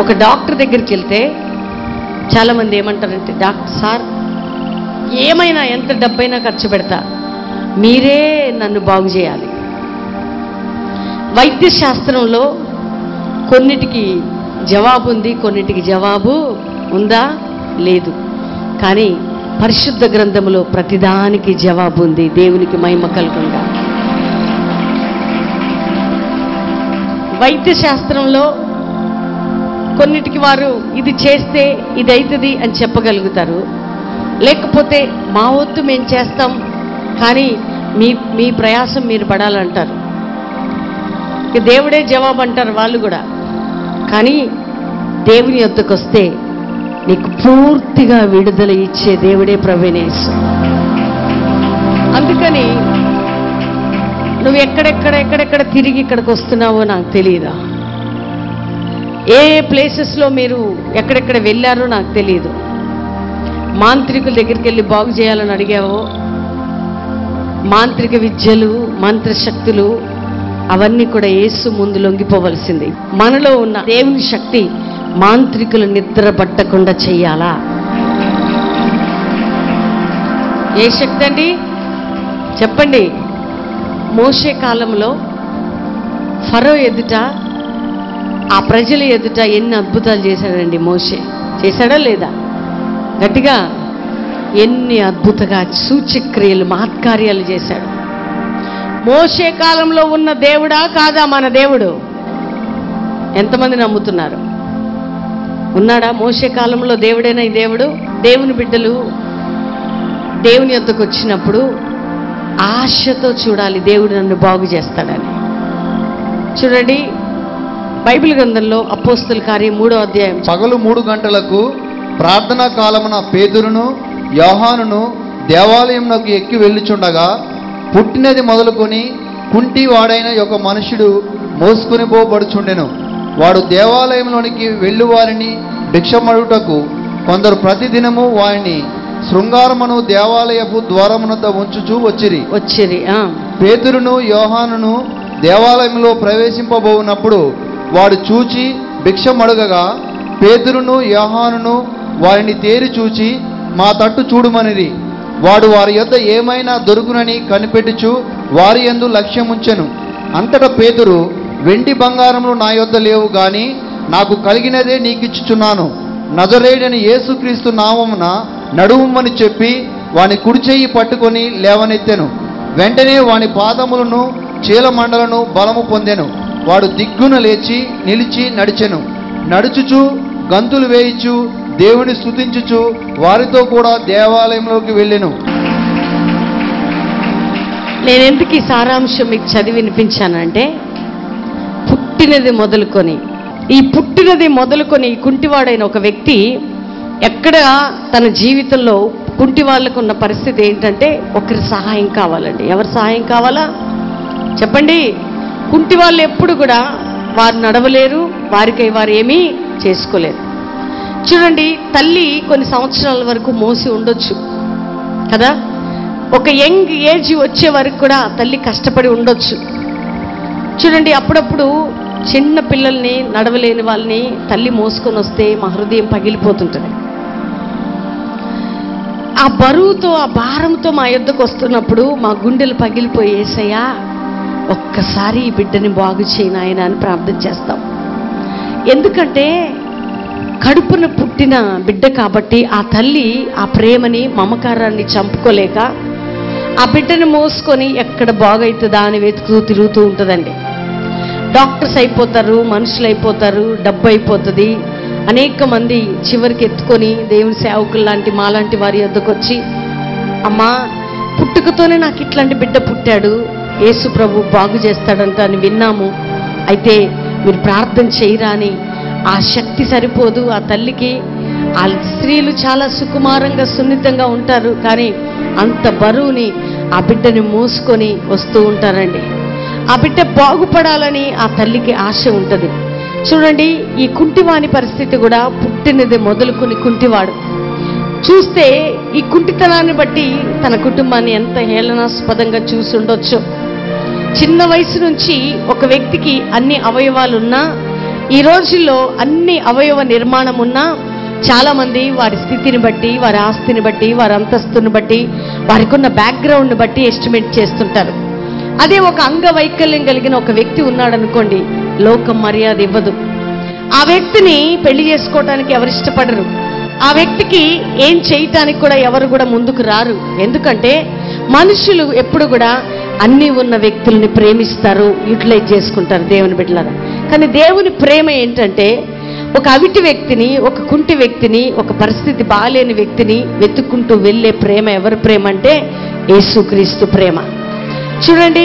ఒక డాక్టర్ దగ్గరికి వెళ్తే చాలామంది ఏమంటారంటే డాక్టర్ సార్ ఏమైనా ఎంత డబ్బైనా ఖర్చు పెడతా మీరే నన్ను బాగు చేయాలి వైద్య శాస్త్రంలో కొన్నిటికి జవాబు ఉంది కొన్నిటికి జవాబు ఉందా లేదు కానీ పరిశుద్ధ గ్రంథములో ప్రతిదానికి జవాబు ఉంది దేవునికి మహిమ కలుగుందా వైద్య శాస్త్రంలో కొన్నిటికి వారు ఇది చేస్తే ఇది అవుతుంది అని చెప్పగలుగుతారు లేకపోతే మా వద్దు మేము చేస్తాం కానీ మీ మీ ప్రయాసం మీరు పడాలంటారు ఇక దేవుడే జవాబు అంటారు వాళ్ళు కూడా కానీ దేవుని యొద్దకు వస్తే నీకు పూర్తిగా విడుదల ఇచ్చే దేవుడే ప్రవీణేశు అందుకని నువ్వు ఎక్కడెక్కడ ఎక్కడెక్కడ తిరిగి ఇక్కడికి వస్తున్నావో నాకు తెలియదా ఏ ఏ ప్లేసెస్లో మీరు ఎక్కడెక్కడ వెళ్ళారో నాకు తెలియదు మాంత్రికుల దగ్గరికి వెళ్ళి బాగు చేయాలని అడిగావో మాంత్రిక విద్యలు మంత్రశక్తులు అవన్నీ కూడా యేసు ముందు లొంగిపోవలసింది మనలో ఉన్న దేవుని శక్తి మాంత్రికులు నిద్ర పట్టకుండా చెయ్యాలా ఏ శక్తి అండి చెప్పండి మోసే కాలంలో ఫరో ఎదుట ఆ ప్రజల ఎదుట ఎన్ని అద్భుతాలు చేశాడండి మోసే చేశాడా లేదా గట్టిగా ఎన్ని అద్భుతగా సూచక్రియలు మహత్కార్యాలు చేశాడు మోసే కాలంలో ఉన్న దేవుడా కాదా మన దేవుడు ఎంతమంది నమ్ముతున్నారు ఉన్నాడా మోసే కాలంలో దేవుడేనా ఈ దేవుడు దేవుని బిడ్డలు దేవుని యొద్దకు వచ్చినప్పుడు ఆశతో చూడాలి దేవుడు నన్ను బాగు చేస్తాడని చూడండి బైబిల్ గ్రంథంలో అపోస్తుల కార్యం మూడో అధ్యాయం పగలు మూడు గంటలకు ప్రార్థనా కాలమున పేతురును యోహానును దేవాలయంలోకి ఎక్కి వెళ్ళుచుండగా పుట్టినది మొదలుకొని కుంటి వాడైన ఒక మనుషుడు మోసుకొని పోబడుచుండెను వాడు దేవాలయంలోనికి వెళ్ళు వారిని భిక్షమడుటకు కొందరు ప్రతిదినము వారిని శృంగారమును దేవాలయపు ద్వారమునద్ద ఉంచుచూ వచ్చిరి వచ్చిరి ఆ. పేతురును యోహానును దేవాలయంలో ప్రవేశింపబోనప్పుడు వాడు చూచి భిక్షమడుగగా పేతురును యోహానును వారిని తేరి చూచి మా తట్టు చూడుమనిది వాడు వారి యొద్ద ఏమైనా దొరుకునని కనిపెట్టుచు వారి యందు లక్ష్యముంచెను అంతటా పేతురు వెండి బంగారములు నా యొద్ద లేవు గాని నాకు కలిగినదే నీకిచ్చుచున్నాను నజరేడని యేసుక్రీస్తు నామమున నడువుమని చెప్పి వాని కుడి చెయ్యి పట్టుకొని లేవనెత్తెను వెంటనే వాని పాదములను చీలమండలను బలము పొందెను వాడు దిగ్గున లేచి నిలిచి నడిచెను నడుచుచు గంతులు వేయిచు దేవుని స్తుతించుచు వారితో కూడా దేవాలయంలోకి వెళ్ళెను నేను ఎందుకు ఈ సారాంశం మీకు చదివి వినిపించానంటే పుట్టినది మొదలుకొని ఈ పుట్టినది మొదలుకొని ఈ కుంటివాడైన ఒక వ్యక్తి ఎక్కడ తన జీవితంలో కుంటి వాళ్ళకు ఉన్న పరిస్థితి ఏంటంటే ఒకరి సహాయం కావాలండి ఎవరి సహాయం కావాలా చెప్పండి కుంటి వాళ్ళు ఎప్పుడు కూడా వారు నడవలేరు వారికై వారు ఏమీ చేసుకోలేరు చూడండి తల్లి కొన్ని సంవత్సరాల వరకు మోసి ఉండొచ్చు కదా ఒక యంగ్ ఏజ్ వచ్చే వరకు కూడా తల్లి కష్టపడి ఉండొచ్చు చూడండి అప్పుడప్పుడు చిన్న పిల్లల్ని నడవలేని వాళ్ళని తల్లి మోసుకొని వస్తే మా హృదయం పగిలిపోతుంటుంది ఆ బరువుతో ఆ భారంతో మా యొద్దకు వస్తున్నప్పుడు మా గుండెలు పగిలిపోయి ఏసయ్యా ఒక్కసారి ఈ బిడ్డని బాగు చేయి నాయన అని ప్రార్థన చేస్తాం ఎందుకంటే కడుపున పుట్టిన బిడ్డ కాబట్టి ఆ తల్లి ఆ ప్రేమని మమకారాన్ని చంపుకోలేక ఆ బిడ్డని మోసుకొని ఎక్కడ బాగవుతుందా అని వెతుకుతూ తిరుగుతూ ఉంటుందండి డాక్టర్స్ అయిపోతారు మనుషులు అయిపోతారు డబ్బు అయిపోతుంది అనేక మంది చివరికి ఎత్తుకొని దేవుని సేవకులు లాంటి మాలాంటి వారి వద్దకు వచ్చి అమ్మా పుట్టుకతోనే నాకు ఇట్లాంటి బిడ్డ పుట్టాడు యేసు ప్రభు బాగు చేస్తాడంట అని విన్నాము అయితే మీరు ప్రార్థన చేయరా అని ఆ శక్తి సరిపోదు ఆ తల్లికి ఆ స్త్రీలు చాలా సుకుమారంగా సున్నితంగా ఉంటారు కానీ అంత బరువుని ఆ బిడ్డని మోసుకొని వస్తూ ఉంటారండి ఆ బిడ్డ బాగుపడాలని ఆ తల్లికి ఆశ ఉంటుంది చూడండి ఈ కుంటివాని పరిస్థితి కూడా పుట్టినది మొదలుకొని కుంటివాడు చూస్తే ఈ కుంటితనాన్ని బట్టి తన కుటుంబాన్ని ఎంత హేళనాస్పదంగా చూసి ఉండొచ్చు చిన్న వయసు నుంచి ఒక వ్యక్తికి అన్ని అవయవాలున్నా ఈ రోజుల్లో అన్ని అవయవ నిర్మాణం ఉన్నా చాలా మంది వారి స్థితిని బట్టి వారి ఆస్తిని బట్టి వారి అంతస్తుని బట్టి వారికి ఉన్న బ్యాక్గ్రౌండ్ని బట్టి ఎస్టిమేట్ చేస్తుంటారు అదే ఒక అంగవైకల్యం కలిగిన ఒక వ్యక్తి ఉన్నాడు అనుకోండి లోకం మర్యాద ఇవ్వదు ఆ వ్యక్తిని పెళ్లి చేసుకోవటానికి ఎవరు ఇష్టపడరు ఆ వ్యక్తికి ఏం చేయటానికి కూడా ఎవరు కూడా ముందుకు రారు ఎందుకంటే మనుషులు ఎప్పుడు కూడా అన్నీ ఉన్న వ్యక్తుల్ని ప్రేమిస్తారు యూటిలైజ్ చేసుకుంటారు దేవుని బిడ్డలారా కానీ దేవుని ప్రేమ ఏంటంటే ఒక అవిటి వ్యక్తిని ఒక కుంటి వ్యక్తిని ఒక పరిస్థితి బాగాలేని వ్యక్తిని వెతుక్కుంటూ వెళ్ళే ప్రేమ ఎవరి ప్రేమ అంటే యేసుక్రీస్తు ప్రేమ చూడండి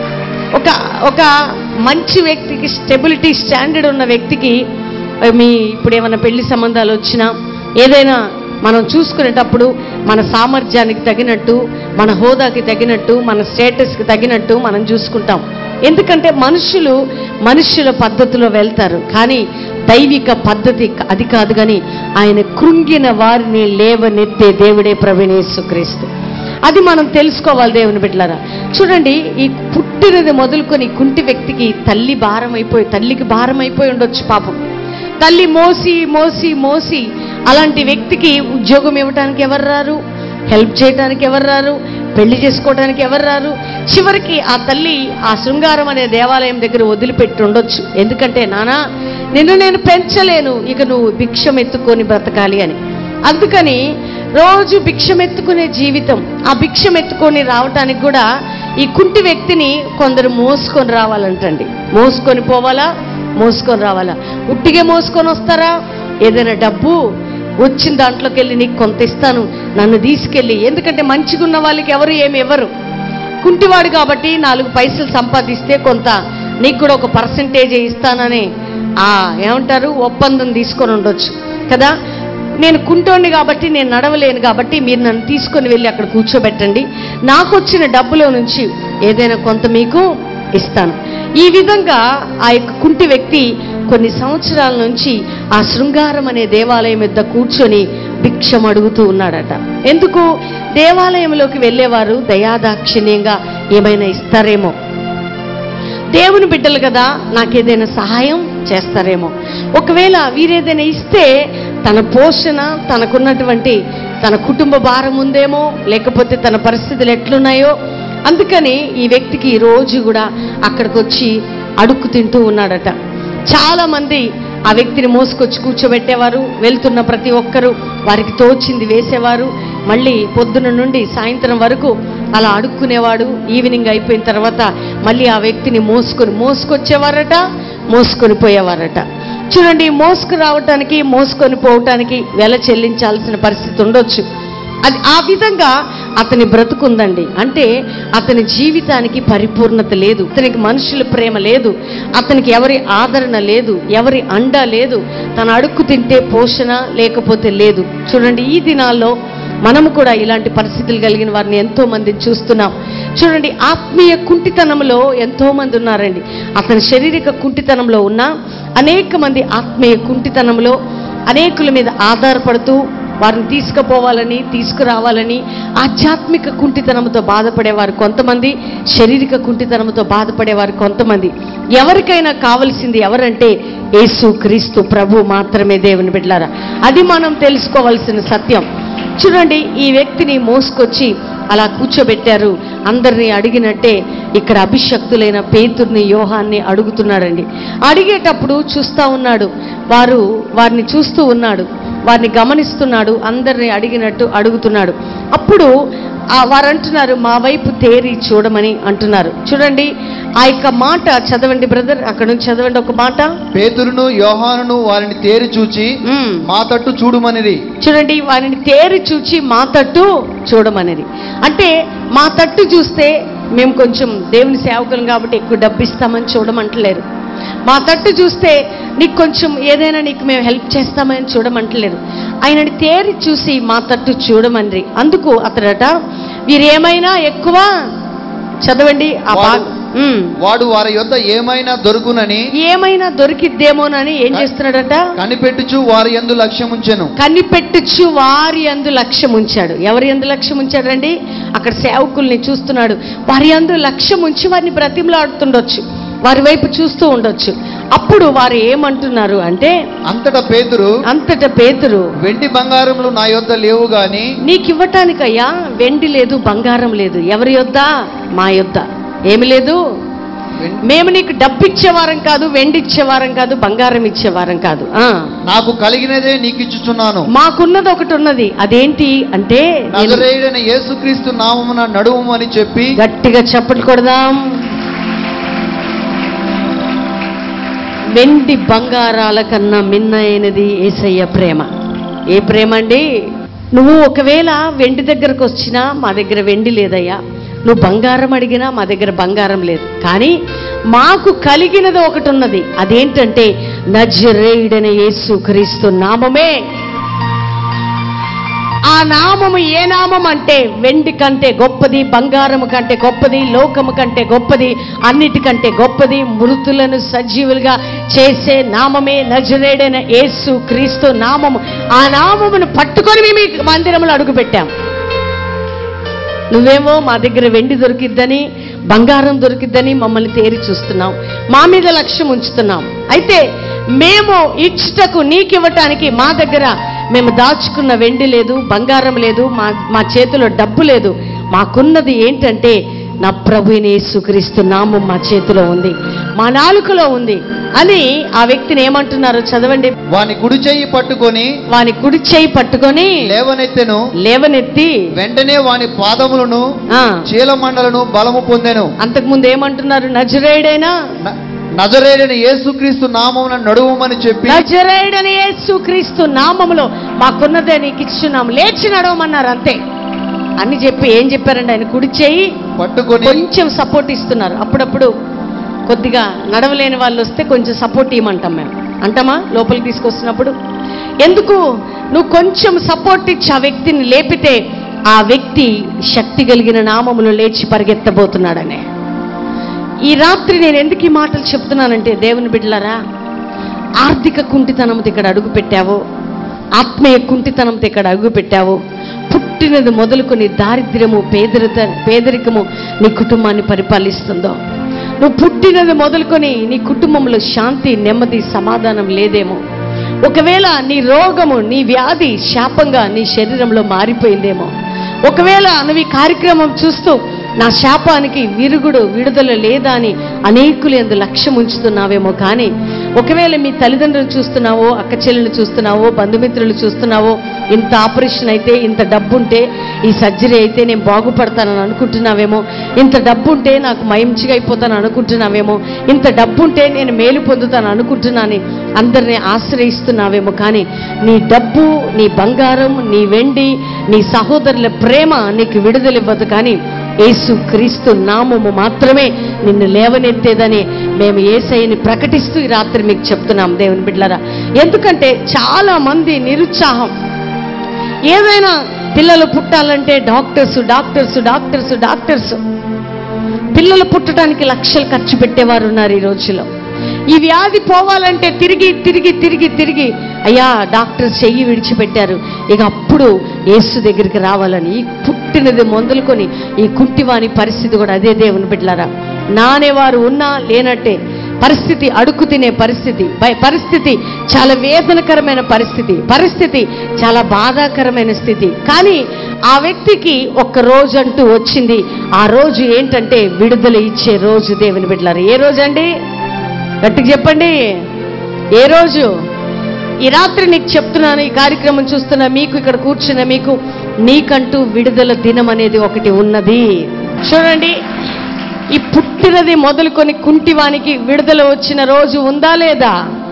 ఒక ఒక మంచి వ్యక్తికి స్టెబిలిటీ స్టాండర్డ్ ఉన్న వ్యక్తికి ఆ, మీ ఇప్పుడు ఏమైనా పెళ్లి సంబంధాలు వచ్చినా ఏదైనా మనం చూసుకునేటప్పుడు మన సామర్థ్యానికి తగినట్టు మన హోదాకి తగినట్టు మన స్టేటస్కి తగినట్టు మనం చూసుకుంటాం ఎందుకంటే మనుషులు మనుషుల పద్ధతిలో వెళ్తారు కానీ దైవిక పద్ధతి అది కాదు కానీ ఆయన కృంగిన వారిని లేవనెత్తే దేవుడే ప్రవీణేశ్వక్రీస్తు అది మనం తెలుసుకోవాలి దేవుని బిడ్డలారా చూడండి ఈ పుట్టినది మొదలుకొని కుంటి వ్యక్తికి తల్లి భారం అయిపోయి తల్లికి భారం అయిపోయి ఉండొచ్చు పాపం తల్లి మోసి మోసి మోసి అలాంటి వ్యక్తికి ఉద్యోగం ఇవ్వడానికి ఎవరు రారు హెల్ప్ చేయడానికి ఎవరు రారు పెళ్లి చేసుకోవడానికి ఎవరు రారు చివరికి ఆ తల్లి ఆ శృంగారం అనే దేవాలయం దగ్గర వదిలిపెట్టి ఉండొచ్చు ఎందుకంటే నానా నిన్ను నేను పెంచలేను ఇక నువ్వు భిక్షం ఎత్తుకొని బ్రతకాలి అని అందుకని రోజు భిక్షం ఎత్తుకునే జీవితం ఆ భిక్షం ఎత్తుకొని రావటానికి కూడా ఈ కుంటి వ్యక్తిని కొందరు మోసుకొని రావాలంటండి మోసుకొని పోవాలా మోసుకొని రావాలా ఉట్టిగే మోసుకొని వస్తారా ఏదైనా డబ్బు వచ్చిన దాంట్లోకి వెళ్ళి నీకు కొంత ఇస్తాను నన్ను తీసుకెళ్ళి ఎందుకంటే మంచిగా ఉన్న వాళ్ళకి ఎవరు ఏమి ఇవ్వరు కుంటివాడు కాబట్టి నాలుగు పైసలు సంపాదిస్తే కొంత నీకు కూడా ఒక పర్సంటేజ్ ఇస్తానని ఆ ఏమంటారు ఒప్పందం తీసుకొని ఉండొచ్చు కదా నేను కుంటోండి కాబట్టి నేను నడవలేను కాబట్టి మీరు నన్ను తీసుకొని వెళ్ళి అక్కడ కూర్చోబెట్టండి నాకు వచ్చిన డబ్బులో నుంచి ఏదైనా కొంత మీకు ఇస్తాను ఈ విధంగా ఆ యొక్క కుంటి వ్యక్తి కొన్ని సంవత్సరాల నుంచి ఆ శృంగారం అనే దేవాలయం యొద్ద కూర్చొని భిక్షం అడుగుతూ ఉన్నాడట ఎందుకు దేవాలయంలోకి వెళ్ళేవారు దయాదాక్షిణ్యంగా ఏమైనా ఇస్తారేమో దేవుని బిడ్డలు కదా నాకేదైనా సహాయం చేస్తారేమో ఒకవేళ వీరేదైనా ఇస్తే తన పోషణ తనకున్నటువంటి తన కుటుంబ భారం ఉందేమో లేకపోతే తన పరిస్థితులు ఎట్లున్నాయో అందుకని ఈ వ్యక్తికి ఈ రోజు కూడా అక్కడికి వచ్చి అడుక్కు తింటూ ఉన్నాడట చాలా మంది ఆ వ్యక్తిని మోసుకొచ్చి కూర్చోబెట్టేవారు వెళ్తున్న ప్రతి ఒక్కరూ వారికి తోచింది వేసేవారు మళ్ళీ పొద్దున నుండి సాయంత్రం వరకు అలా అడుక్కునేవాడు ఈవినింగ్ అయిపోయిన తర్వాత మళ్ళీ ఆ వ్యక్తిని మోసుకొని మోసుకొచ్చేవారట మోసుకొని పోయేవారట చూడండి మోసుకు రావటానికి మోసుకొని పోవటానికి వెల చెల్లించాల్సిన పరిస్థితి ఉండొచ్చు అది ఆ విధంగా అతని బ్రతుకుందండి అంటే అతని జీవితానికి పరిపూర్ణత లేదు అతనికి మనుషుల ప్రేమ లేదు అతనికి ఎవరి ఆదరణ లేదు ఎవరి అండ లేదు తన అడుక్కు తింటే పోషణ లేకపోతే లేదు చూడండి ఈ దినాల్లో మనము కూడా ఇలాంటి పరిస్థితులు కలిగిన వారిని ఎంతో మందిని చూస్తున్నాం చూడండి ఆత్మీయ కుంటితనంలో ఎంతో మంది ఉన్నారండి అతని శారీరక కుంటితనంలో ఉన్న అనేక మంది ఆత్మీయ కుంటితనంలో అనేకుల మీద ఆధారపడుతూ వారిని తీసుకుపోవాలని తీసుకురావాలని ఆధ్యాత్మిక కుంటితనంతో బాధపడేవారు కొంతమంది శారీరక కుంటితనంతో బాధపడేవారు కొంతమంది ఎవరికైనా కావలసింది ఎవరంటే యేసు క్రీస్తు ప్రభు మాత్రమే దేవుని బిడ్డలారా అది మనం తెలుసుకోవాల్సిన సత్యం చూడండి ఈ వ్యక్తిని మోసుకొచ్చి అలా కూర్చోబెట్టారు అందరినీ అడిగినట్టే ఇక్కడ అభిషక్తులైన పేతుర్ని యోహాన్ని అడుగుతున్నాడండి అడిగేటప్పుడు చూస్తూ ఉన్నాడు వారు వారిని చూస్తూ ఉన్నాడు వారిని గమనిస్తున్నాడు అందరిని అడిగినట్టు అడుగుతున్నాడు అప్పుడు ఆ వారు అంటున్నారు మా వైపు తేరి చూడమని అంటున్నారు చూడండి ఆ యొక్క మాట చదవండి బ్రదర్ అక్కడ నుంచి చదవండి ఒక మాట పేతురును యోహానును వారిని తేరి చూచి మ్మ్. మా తట్టు చూడుమనిరి చూడండి వారిని తేరి చూచి మా తట్టు చూడమనేది అంటే మా తట్టు చూస్తే మేము కొంచెం దేవుని సేవకులం కాబట్టి ఎక్కువ డబ్బు ఇస్తామని చూడమంటలేరు మా తట్టు చూస్తే నీకు కొంచెం ఏదైనా నీకు మేము హెల్ప్ చేస్తామని చూడమంటలేరు ఆయనని తేరి చూసి మా తట్టు చూడమని అందుకు అతడట వీరేమైనా ఎక్కువ చదవండి ఆ వాడు- భాగం ఉమ్. వాడు వారి యొద్ద ఏమైనా దొరుకునని ఏమైనా దొరికిద్దేమోనని ఏం చేస్తున్నాడట కనిపెట్టుచు వారి యందు లక్ష్యముంచెను కనిపెట్టుచు వారి అందు లక్ష్యం ఉంచాడు ఎవరి అందు లక్ష్యం ఉంచాడండి అక్కడ సేవకుల్ని చూస్తున్నాడు వారి అందు లక్ష్యం ఉంచి వారిని బ్రతిమలాడుతుండొచ్చు వారి వైపు చూస్తూ ఉండొచ్చు అప్పుడు వారు ఏమంటున్నారు అంటే అంతటా పేతురు అంతట పేతురు వెండి బంగారములు నా యొద్ద లేవు గాని నీకు ఇవ్వటానికయ్యా వెండి లేదు బంగారం లేదు ఎవరి యొద్ద మా యొద్ద ఏమి లేదు వెం- మేము నీకు డబ్బు ఇచ్చేవారం కాదు వెండి ఇచ్చేవారం కాదు బంగారం ఇచ్చేవారం కాదు ఆ నాకు కలిగినదే నీకు ఇచ్చుచున్నాను మాకున్నది ఒకటి ఉన్నది అదేంటి అంటే నేను నజరేయుడైన యేసుక్రీస్తు నామమున నడుము అని చెప్పి గట్టిగా చప్పట్లు కొడదాం వెండి బంగారాల కన్నా మిన్నైనది ఏసయ్య ప్రేమ ఏ ప్రేమ అండి నువ్వు ఒకవేళ వెండి దగ్గరకు వచ్చినా మా దగ్గర వెండి లేదయ్యా నువ్వు బంగారం అడిగినా మా దగ్గర బంగారం లేదు కానీ మాకు కలిగినది ఒకటి ఉన్నది అదేంటంటే నజరేయుడైన యేసు క్రీస్తు నామమే ఆ నామము ఏ నామం అంటే వెండి కంటే గొప్పది బంగారము కంటే గొప్పది లోకము కంటే గొప్పది అన్నిటికంటే గొప్పది మృతులను సజీవులుగా చేసే నామమే నజరేడైన యేసు క్రీస్తు నామము ఆ నామమును పట్టుకొని మేము ఈ మందిరంలో అడుగుపెట్టాం నువ్వేమో మా దగ్గర వెండి దొరికిద్దని బంగారం దొరికిద్దని మమ్మల్ని తేరి చూస్తున్నాం మా మీద లక్ష్యం ఉంచుతున్నాం అయితే మేము ఇచ్చుటకు నీకు ఇవ్వటానికి మా దగ్గర మేము దాచుకున్న వెండి లేదు బంగారం లేదు మా మా చేతిలో డబ్బు లేదు మాకున్నది ఏంటంటే నా ప్రభుని యేసుక్రీస్తు నామం మా చేతిలో ఉంది మా నాలుకలో ఉంది అని ఆ వ్యక్తిని ఏమంటున్నారు చదవండి వాని కుడి చెయ్యి పట్టుకొని వాని కుడి చేయి పట్టుకొని లేవనెత్తెను లేవనెత్తి వెంటనే వాని పాదములను ఆ చీలమండలను బలము పొందెను అంతకుముందు ఏమంటున్నారు నజరేయుడైనా న- నజరేయుడైన యేసుక్రీస్తు నామమున నడువుమని చెప్పి నజరేయుడని యేసుక్రీస్తు నామములో మాకున్నదే నీకు ఇచ్చున్నాం లేచి నడవమన్నారు అంతే అని చెప్పి ఏం చెప్పారండి ఆయన కుడి చేయి పట్టుకొని కొంచెం సపోర్ట్ ఇస్తున్నారు అప్పుడప్పుడు కొద్దిగా నడవలేని వాళ్ళు వస్తే కొంచెం సపోర్ట్ ఇవ్వమంటాం మేము అంటామా లోపలికి తీసుకొస్తున్నప్పుడు ఎందుకు నువ్వు కొంచెం సపోర్ట్ ఇచ్చి ఆ వ్యక్తిని లేపితే ఆ వ్యక్తి శక్తి కలిగిన నామములో లేచి పరిగెత్తబోతున్నాడనే ఈ రాత్రి నేను ఎందుకు ఈ మాటలు చెప్తున్నానంటే దేవుని బిడ్డలారా ఆర్థిక కుంటితనంతో ఇక్కడ అడుగు పెట్టావో ఆత్మీయ కుంటితనంతో ఇక్కడ అడుగు పెట్టావో పుట్టినది మొదలుకొని దారిద్ర్యము పేదరిత పేదరికము నీ కుటుంబాన్ని పరిపాలిస్తుందో నువ్వు పుట్టినది మొదలుకొని నీ కుటుంబంలో శాంతి నెమ్మది సమాధానం లేదేమో ఒకవేళ నీ రోగము నీ వ్యాధి శాపంగా నీ శరీరంలో మారిపోయిందేమో ఒకవేళ నువ్వు ఈ కార్యక్రమం చూస్తూ నా శాపానికి విరుగుడు విడుదల లేదా అని అనేకులు ఎందు లక్ష్యం ఉంచుతున్నావేమో కానీ ఒకవేళ మీ తల్లిదండ్రులు చూస్తున్నావో అక్క చెల్లెలు చూస్తున్నావో బంధుమిత్రులు చూస్తున్నావో ఇంత ఆపరేషన్ అయితే ఇంత డబ్బు ఉంటే ఈ సర్జరీ అయితే నేను బాగుపడతానని అనుకుంటున్నావేమో ఇంత డబ్బు ఉంటే నాకు మంచిగా అయిపోతాను అనుకుంటున్నావేమో ఇంత డబ్బు ఉంటే నేను మేలు పొందుతాను అనుకుంటున్నాను అందరినీ ఆశ్రయిస్తున్నావేమో కానీ నీ డబ్బు నీ బంగారం నీ వెండి నీ సహోదరుల ప్రేమ నీకు విడుదలివ్వదు కానీ యేసు క్రీస్తు నామము మాత్రమే నిన్ను లేవనెత్తేదని మేము ఏసైని ప్రకటిస్తూ ఈ రాత్రి మీకు చెప్తున్నాం దేవుని బిడ్డలారా ఎందుకంటే చాలా మంది నిరుత్సాహం ఏదైనా పిల్లలు పుట్టాలంటే డాక్టర్స్ డాక్టర్స్ డాక్టర్స్ డాక్టర్స్ పిల్లలు పుట్టడానికి లక్షలు ఖర్చు పెట్టేవారు ఉన్నారు ఈ రోజులో ఈ వ్యాధి పోవాలంటే తిరిగి తిరిగి తిరిగి తిరిగి అయ్యా డాక్టర్ చెయ్యి విడిచిపెట్టారు ఇక అప్పుడు యేసు దగ్గరికి రావాలని ఈ పుట్టినది మొదలుకొని ఈ కుంటివాని పరిస్థితి కూడా అదే దేవుని బిడ్డలారా నానేవారు ఉన్నా లేనట్టే పరిస్థితి అడుక్కు తినే పరిస్థితి పై- పరిస్థితి చాలా వేదనకరమైన పరిస్థితి పరిస్థితి చాలా బాధాకరమైన స్థితి కానీ ఆ వ్యక్తికి ఒక రోజు అంటూ వచ్చింది ఆ రోజు ఏంటంటే విడుదల ఇచ్చే రోజు దేవుని బిడ్డలారు ఏ రోజు అండి గట్టిగా చెప్పండి ఏ రోజు ఈ రాత్రి నీకు చెప్తున్నాను ఈ కార్యక్రమం చూస్తున్న మీకు ఇక్కడ కూర్చున్న మీకు నీకంటూ విడుదల దినం అనేది ఒకటి ఉన్నది చూడండి ఈ పుట్టినది మొదలుకొని కుంటివానికి విడుదల వచ్చిన రోజు ఉందా లేదా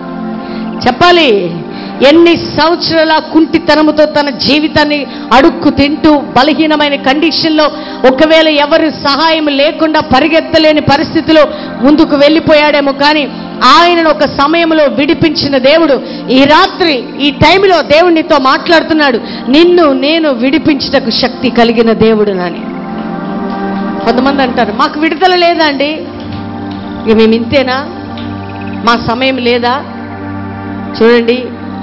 చెప్పాలి ఎన్ని సంవత్సరాల కుంటితనముతో తన జీవితాన్ని అడుక్కు తింటూ బలహీనమైన కండిషన్లో ఒకవేళ ఎవరి సహాయం లేకుండా పరిగెత్తలేని పరిస్థితిలో ముందుకు వెళ్ళిపోయాడేమో కానీ ఆయనను ఒక సమయంలో విడిపించిన దేవుడు ఈ రాత్రి ఈ టైంలో దేవునితో మాట్లాడుతున్నాడు నిన్ను నేను విడిపించుటకు శక్తి కలిగిన దేవుడు నాని కొంతమంది అంటారు మాకు విడుదల లేదా అండి ఇక మేము ఇంతేనా మా సమయం లేదా చూడండి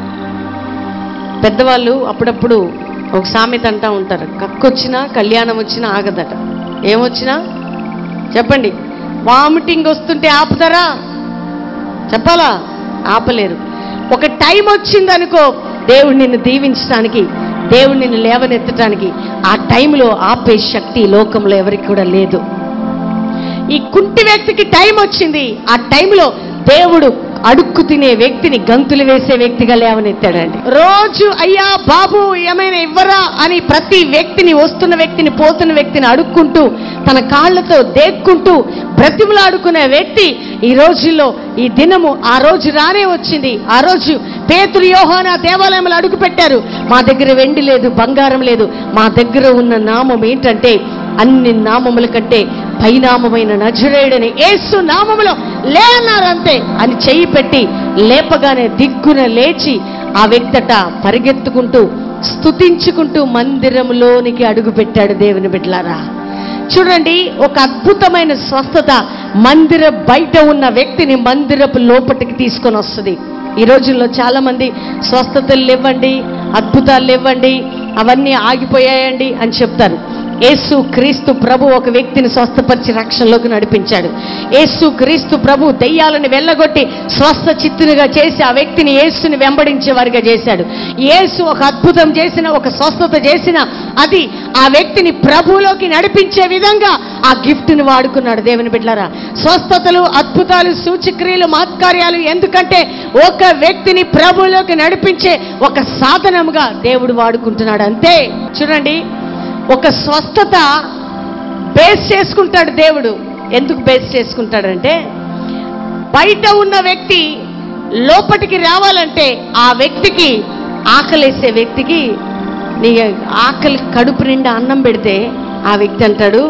పెద్దవాళ్ళు అప్పుడప్పుడు ఒక సామెత అంటా ఉంటారు కక్కొచ్చినా కళ్యాణం వచ్చినా ఆగదట ఏమొచ్చినా చెప్పండి వామిటింగ్ వస్తుంటే ఆపుతారా చెప్పాలా ఆపలేరు ఒక టైం వచ్చిందనుకో దేవుడు నిన్ను దీవించడానికి దేవుడు నిన్ను లేవనెత్తడానికి ఆ టైంలో ఆపే శక్తి ఈ లోకంలో ఎవరికి కూడా లేదు ఈ కుంటి వ్యక్తికి టైం వచ్చింది ఆ టైంలో దేవుడు అడుక్కు తినే వ్యక్తిని గంతులు వేసే వ్యక్తిగా లేవనెత్తాడండి రోజు అయ్యా బాబు ఏమైనా ఇవ్వరా అని ప్రతి వ్యక్తిని వస్తున్న వ్యక్తిని పోతున్న వ్యక్తిని అడుక్కుంటూ తన కాళ్ళతో దేక్కుంటూ బ్రతిమలాడుకునే వ్యక్తి ఈ రోజుల్లో ఈ దినము ఆ రోజు రానే వచ్చింది ఆ రోజు పేతులు యోహాన దేవాలయంలో అడుగు పెట్టారు మా దగ్గర వెండి లేదు బంగారం లేదు మా దగ్గర ఉన్న నామం ఏంటంటే అన్ని నామముల కంటే పైనామమైన నజరేయుడని యేసు నామములో లే అన్నారు అంతే అని చెయ్యి పెట్టి లేపగానే దిగ్గున లేచి ఆ వ్యక్తట పరిగెత్తుకుంటూ స్తుతించుకుంటూ మందిరంలోనికి అడుగు పెట్టాడు దేవుని బిడ్డలారా చూడండి ఒక అద్భుతమైన స్వస్థత మందిర బయట ఉన్న వ్యక్తిని మందిరపు లోపటికి తీసుకొని వస్తుంది ఈ రోజుల్లో చాలా మంది స్వస్థతలు ఇవ్వండి అద్భుతాలు ఇవ్వండి అవన్నీ ఆగిపోయాయండి అని చెప్తారు యేసు క్రీస్తు ప్రభు ఒక వ్యక్తిని స్వస్థపరిచి రక్షణలోకి నడిపించాడు యేసు క్రీస్తు ప్రభు దెయ్యాలను వెళ్ళగొట్టి స్వస్థ చిత్తునిగా చేసి ఆ వ్యక్తిని యేసుని వెంబడించే వారిగా చేశాడు యేసు ఒక అద్భుతం చేసిన ఒక స్వస్థత చేసిన అది ఆ వ్యక్తిని ప్రభువులోకి నడిపించే విధంగా ఆ గిఫ్ట్ని వాడుకున్నాడు దేవుని బిడ్డలారా స్వస్థతలు అద్భుతాలు సూచక్రియలు మహత్కార్యాలు ఎందుకంటే ఒక వ్యక్తిని ప్రభువులోకి నడిపించే ఒక సాధనముగా దేవుడు వాడుకుంటున్నాడు అంతే చూడండి ఒక స్వస్థత బేస్ చేసుకుంటాడు దేవుడు ఎందుకు బేస్ చేసుకుంటాడంటే బయట ఉన్న వ్యక్తి లోపటికి రావాలంటే ఆ వ్యక్తికి ఆకలేసే వ్యక్తికి నీ ఆకలి కడుపు నిండా అన్నం పెడితే ఆ వ్యక్తి అంటాడు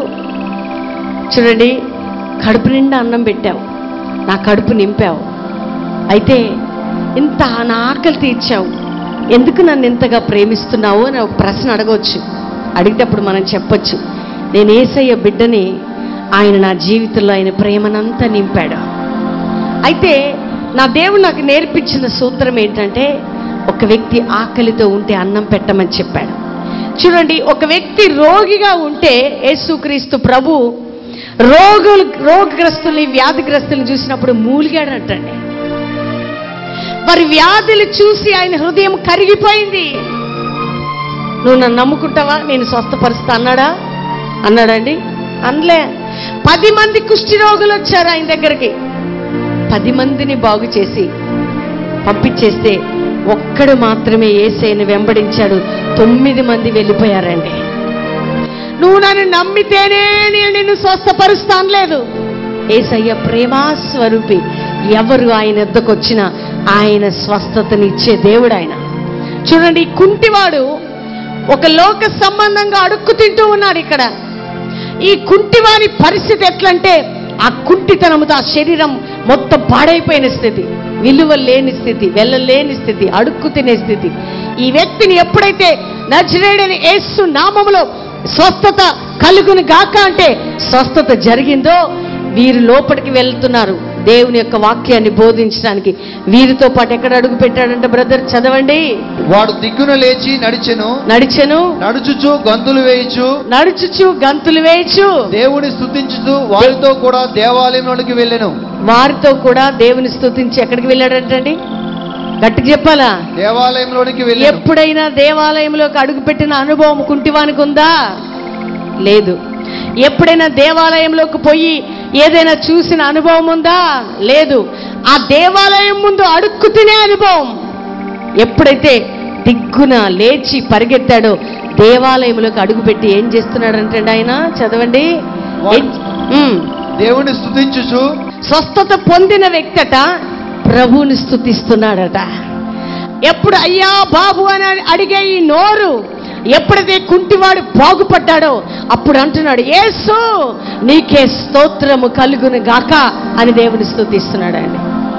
చూడండి కడుపు నిండా అన్నం పెట్టావు నా కడుపు నింపావు అయితే ఇంత నా ఆకలి తీర్చావు ఎందుకు నన్ను ఇంతగా ప్రేమిస్తున్నావు అని ఒక ప్రశ్న అడగవచ్చు అడిగేటప్పుడు మనం చెప్పొచ్చు నేను ఏసయ్య బిడ్డని ఆయన నా జీవితంలో ఆయన ప్రేమనంతా నింపాడు అయితే నా దేవుడు నాకు నేర్పించిన సూత్రం ఏంటంటే ఒక వ్యక్తి ఆకలితో ఉంటే అన్నం పెట్టమని చెప్పాడు చూడండి ఒక వ్యక్తి రోగిగా ఉంటే యేసుక్రీస్తు ప్రభు రోగులు రోగగ్రస్తుల్ని వ్యాధిగ్రస్తుల్ని చూసినప్పుడు మూలిగాడంటండి వారి వ్యాధులు చూసి ఆయన హృదయం కరిగిపోయింది నువ్వు నన్ను నమ్ముకుంటావా నేను స్వస్థపరుస్తా అన్నాడా అన్నాడండి అనలే పది మంది కుష్టి రోగులు వచ్చారు ఆయన దగ్గరికి పది మందిని బాగు చేసి పంపించేస్తే ఒక్కడు మాత్రమే ఏసైని వెంబడించాడు తొమ్మిది మంది వెళ్ళిపోయారండి నువ్వు నన్ను నమ్మితేనే నేను నిన్ను స్వస్థపరుస్తాను లేదు ఏసయ్య ప్రేమాస్వరూపి ఎవరు ఆయన ఎద్దకు వచ్చినా ఆయన స్వస్థతనిచ్చే దేవుడు ఆయన చూడండి ఈ కుంటివాడు ఒక లోక సంబంధంగా అడుక్కు తింటూ ఉన్నాడు ఇక్కడ ఈ కుంటివాని పరిస్థితి ఎట్లంటే ఆ కుంటితనముతో ఆ శరీరం మొత్తం పాడైపోయిన స్థితి విలువ లేని స్థితి వెళ్ళలేని స్థితి అడుక్కు తినే స్థితి ఈ వ్యక్తిని ఎప్పుడైతే నజరేడని యేసు నామములో స్వస్థత కలుగును గాక అంటే స్వస్థత జరిగిందో వీరు లోపలికి వెళ్తున్నారు దేవుని యొక్క వాక్యాన్ని బోధించడానికి వీరితో పాటు ఎక్కడ అడుగు పెట్టాడంటే బ్రదర్ చదవండి వాడు దిగ్గున లేచి నడిచెను నడిచెను నడుచుచు గంతులు వేయుచు నడుచుచు గంతులు వేయచ్చు దేవుని స్తుతించుచు వారితో కూడా దేవాలయంలోనికి వెళ్ళెను వారితో కూడా దేవుని స్తుతించి ఎక్కడికి వెళ్ళాడంటండి గట్టిగా చెప్పాలా దేవాలయంలోనికి వెళ్ళెను ఎప్పుడైనా దేవాలయంలోకి అడుగుపెట్టిన అనుభవం కుంటివానికి ఉందా లేదు ఎప్పుడైనా దేవాలయంలోకి పోయి ఏదైనా చూసిన అనుభవం ఉందా లేదు ఆ దేవాలయం ముందు అడుక్కు తినే అనుభవం ఎప్పుడైతే దిగ్గున లేచి పరిగెత్తాడో దేవాలయంలోకి అడుగుపెట్టి ఏం చేస్తున్నాడంటే ఆయన చదవండి ఏం- ఉమ్. దేవుని స్తుతించుచు స్వస్థత పొందిన వ్యక్తట ప్రభువుని స్తుతిస్తున్నాడట ఎప్పుడు అయ్యా బాబు అని అడిగే ఈ నోరు ఎప్పుడైతే కుంటివాడు బాగుపడ్డాడో అప్పుడు అంటున్నాడు యేసు నీకే స్తోత్రము కలుగును గాక అని దేవుని స్తుతిస్తున్నాడండి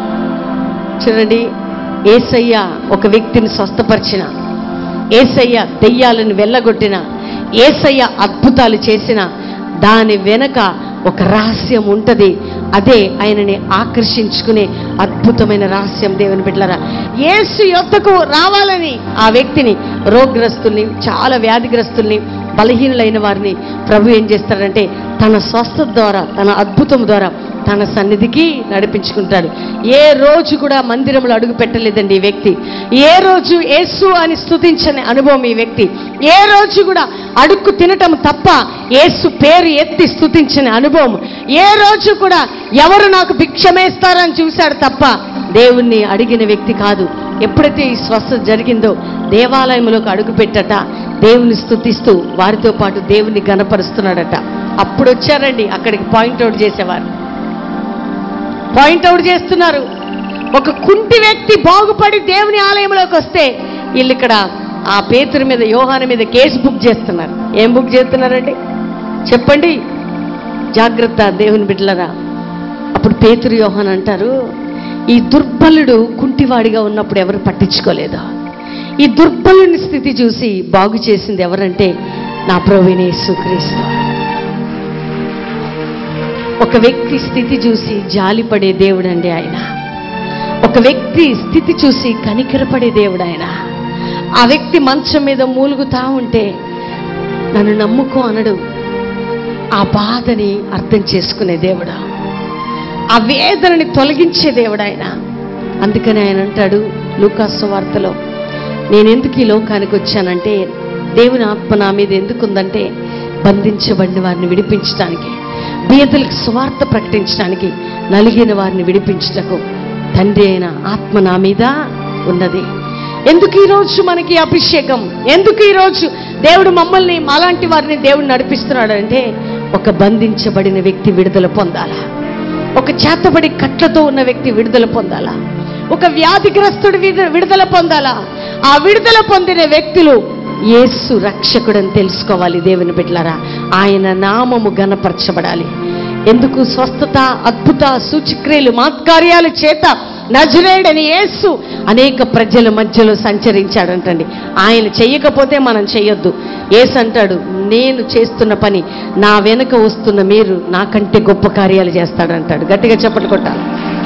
చూడండి ఏసయ్య ఒక వ్యక్తిని స్వస్థపరిచిన ఏసయ్య దెయ్యాలను వెళ్ళగొట్టిన ఏసయ్య అద్భుతాలు చేసిన దాని వెనక ఒక రహస్యం ఉంటది అదే ఆయనని ఆకర్షించుకునే అద్భుతమైన రహస్యం దేవుని బిడ్డలారా యేసు యొద్దకు రావాలని ఆ వ్యక్తిని రోగ్రస్తుల్ని చాలా వ్యాధిగ్రస్తుల్ని బలహీనులైన వారిని ప్రభు ఏం చేస్తాడంటే తన స్వస్థత ద్వారా తన అద్భుతం ద్వారా తన సన్నిధికి నడిపించుకుంటాడు ఏ రోజు కూడా మందిరంలో అడుగు పెట్టలేదండి ఈ వ్యక్తి ఏ రోజు యేసు అని స్తుతించని అనుభవం ఈ వ్యక్తి ఏ రోజు కూడా అడుక్కు తినటం తప్ప యేసు పేరు ఎత్తి స్తుతించని అనుభవం ఏ రోజు కూడా ఎవరు నాకు భిక్షమేస్తారని చూశాడు తప్ప దేవుణ్ణి అడిగిన వ్యక్తి కాదు ఎప్పుడైతే ఈ స్వస్థత జరిగిందో దేవాలయంలోకి అడుగు పెట్టట దేవుని స్తుతిస్తూ వారితో పాటు దేవుని గనపరుస్తున్నాడట అప్పుడు వచ్చారండి అక్కడికి పాయింట్అవుట్ చేసేవారు పాయింట్అవుట్ చేస్తున్నారు ఒక కుంటి వ్యక్తి బాగుపడి దేవుని ఆలయంలోకి వస్తే వీళ్ళు ఇక్కడ ఆ పేతురు మీద యోహాన మీద కేసు బుక్ చేస్తున్నారు ఏం బుక్ చేస్తున్నారండి చెప్పండి జాగ్రత్త దేవుని బిడ్డలరా అప్పుడు పేతురు యోహాన్ అంటారు ఈ దుర్బలుడు కుంటివాడిగా ఉన్నప్పుడు ఎవరు పట్టించుకోలేదు ఈ దుర్బలుని స్థితి చూసి బాగు చేసింది ఎవరంటే నా ప్రవీణే సుక్రీస్తు ఒక వ్యక్తి స్థితి చూసి జాలిపడే దేవుడండి ఆయన ఒక వ్యక్తి స్థితి చూసి కనికరపడే దేవుడు ఆయన ఆ వ్యక్తి మంచం మీద మూలుగుతా ఉంటే నన్ను నమ్ముకో అనడు ఆ బాధని అర్థం చేసుకునే దేవుడు ఆ వేదనని తొలగించే దేవుడు ఆయన అందుకని ఆయన అంటాడు లూకాసు వార్తలో నేను ఎందుకు ఈ లోకానికి వచ్చానంటే దేవుని ఆత్మ నా మీద ఎందుకు ఉందంటే బంధించబడిన వారిని విడిపించడానికి బీదలకు స్వార్థ ప్రకటించడానికి నలిగిన వారిని విడిపించటకు తండ్రి అయిన ఆత్మ నా మీద ఉన్నది ఎందుకు ఈరోజు మనకి అభిషేకం ఎందుకు ఈరోజు దేవుడు మమ్మల్ని అలాంటి వారిని దేవుడు నడిపిస్తున్నాడు అంటే ఒక బంధించబడిన వ్యక్తి విడుదల పొందాలా ఒక చేతబడి కట్లతో ఉన్న వ్యక్తి విడుదల పొందాలా ఒక వ్యాధిగ్రస్తుడు విడు- విడుదల పొందాలా ఆ విడుదల పొందిన వ్యక్తులు యేసు రక్షకుడని తెలుసుకోవాలి దేవుని బిడ్డలారా ఆయన నామము గణపరచబడాలి ఎందుకు స్వస్థత అద్భుత సూచక్రియలు మాత్కార్యాల చేత నజరేడని యేసు అనేక ప్రజల మధ్యలో సంచరించాడంటండి ఆయన చెయ్యకపోతే మనం చెయ్యొద్దు యేసు అంటాడు నేను చేస్తున్న పని నా వెనుక వస్తున్న మీరు నాకంటే గొప్ప కార్యాలు చేస్తాడంటాడు గట్టిగా చెప్పట్లు కొట్టాలి